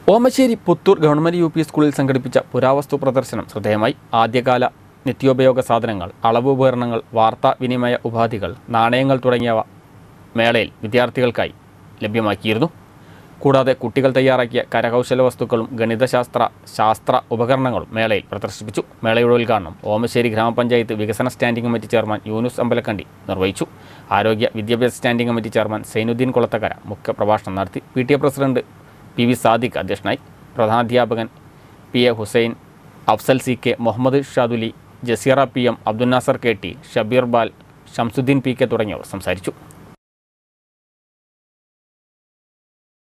Omassery Puthur government U P സ്കൂളിൽ സംഘടിപ്പിച്ച പുരാവസ്തു പ്രദർശനം ശ്രദ്ധേയമായി ആദ്യകാല നിത്യോപയോഗ സാധനങ്ങൾ അളവ് ഉപകരണങ്ങൾ വാർത്താ വിനിമയ ഉപാധികൾ നാണയങ്ങൾ തുടങ്ങിയവ മേളയിൽ വിദ്യാർത്ഥികൾക്കായി ലഭ്യമാക്കിയിരുന്നു കൂടാതെ കുട്ടികൾ തയ്യാറാക്കിയ കരകൗശല വസ്തുക്കളും ഗണിതശാസ്ത്ര ശാസ്ത്ര ഉപകരണങ്ങളും മേളയിൽ പ്രദർശിപ്പിച്ചു മേളയുടെ ഉദ്ഘാടനം ഓമശ്ശേരി ഗ്രാമപഞ്ചായത്ത് വികസന standing committee chairman Yunus Ambalakandi നിർവഹിച്ചു ആരോഗ്യ വിദ്യാഭ്യാസ standing committee chairman Sainuddin Kulathakkara മുഖ്യ പ്രഭാഷണം നടത്തി P T A president P V Sadiq അധ്യക്ഷനായി പ്രധാനാധ്യാപകൻ P A Hussain Afsal C K Muhammad Shaduli Jaseera P M Abdul Nasar K T Shabeer Bal Shamsuddin P K തുടങ്ങിയവർ സംസാരിച്ചു